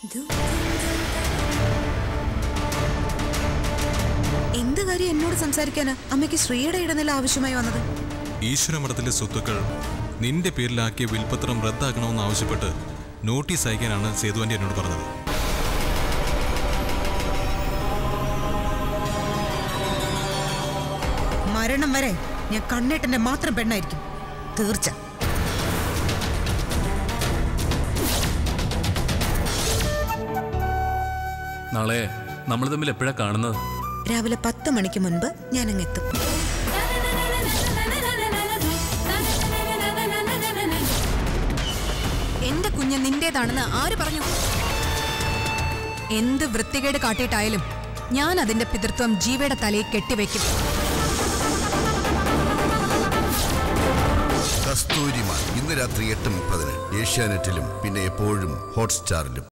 എന്ത് കാര്യം എന്നോട് സംസാരിക്കാന് അമ്മയ്ക്ക് ശ്രീയുടെ ഇടനില ആവശ്യമായി വന്നത് ഈശ്വരമഠത്തിലെ സ്വത്തുക്കൾ നിന്റെ പേരിലാക്കിയ വിൽപത്രം റദ്ദാക്കണമെന്ന് ആവശ്യപ്പെട്ട് നോട്ടീസ് അയക്കാനാണ് സേതുവാൻ്റെ എന്നോട് പറഞ്ഞത് മരണം വരെ ഞാൻ കണ്ണേട്ടന്റെ മാത്രം പെണ്ണായിരിക്കും തീർച്ച നാളെ നമ്മൾ തമ്മിൽ എപ്പോഴാ കാണുന്നത് രാവിലെ പത്ത് മണിക്ക് മുൻപ് ഞാൻ അങ്ങ് എത്തും എന്റെ കുഞ്ഞ് നിന്റേതാണെന്ന് ആര് പറഞ്ഞു എന്ത് വൃത്തികേട് കാട്ടിയിട്ടായാലും ഞാൻ അതിന്റെ പിതൃത്വം ജീവയുടെ തലയിൽ കെട്ടിവെക്കും കസ്തൂരിമാൻ ഇന്ന് രാത്രി എട്ട് മുപ്പതിന് ഏഷ്യാനെറ്റിലും പിന്നെ എപ്പോഴും ഹോട്ട്സ്റ്റാറിലും